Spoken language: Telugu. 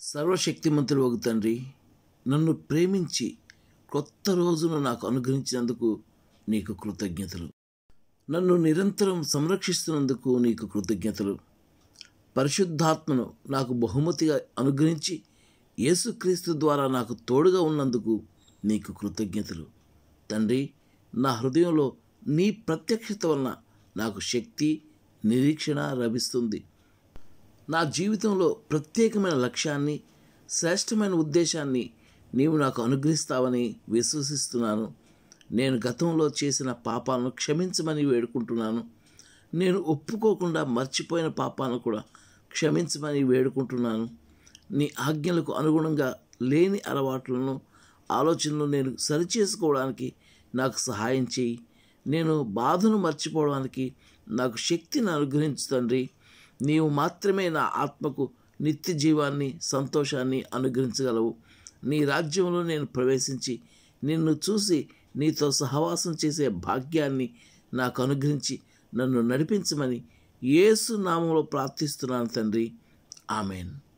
సర్వశక్తిమంతుడు ఒక తండ్రి నన్ను ప్రేమించి కొత్త రోజును నాకు అనుగ్రహించినందుకు నీకు కృతజ్ఞతలు నన్ను నిరంతరం సంరక్షిస్తున్నందుకు నీకు కృతజ్ఞతలు పరిశుద్ధాత్మను నాకు బహుమతిగా అనుగ్రహించి యేసుక్రీస్తు ద్వారా నాకు తోడుగా ఉన్నందుకు నీకు కృతజ్ఞతలు తండ్రి నా హృదయంలో నీ ప్రత్యక్షత వలన నాకు శక్తి నిరీక్షణ లభిస్తుంది నా జీవితంలో ప్రత్యేకమైన లక్ష్యాన్ని శ్రేష్టమైన ఉద్దేశాన్ని నీవు నాకు అనుగ్రహిస్తావని విశ్వసిస్తున్నాను నేను గతంలో చేసిన పాపాలను క్షమించమని వేడుకుంటున్నాను నేను ఒప్పుకోకుండా మర్చిపోయిన పాపాలను కూడా క్షమించమని వేడుకుంటున్నాను నీ ఆజ్ఞలకు అనుగుణంగా లేని అలవాట్లను ఆలోచనలు నేను సరిచేసుకోవడానికి నాకు సహాయం చేయి నేను బాధను మర్చిపోవడానికి నాకు శక్తిని అనుగ్రహించు తండ్రి నీవు మాత్రమే నా ఆత్మకు నిత్య జీవాన్ని సంతోషాన్ని అనుగ్రహించగలవు నీ రాజ్యంలో నేను ప్రవేశించి నిన్ను చూసి నీతో సహవాసం చేసే భాగ్యాన్ని నాకు అనుగ్రహించి నన్ను నడిపించమని యేసు నామంలో ప్రార్థిస్తున్నాను తండ్రి ఆమెన్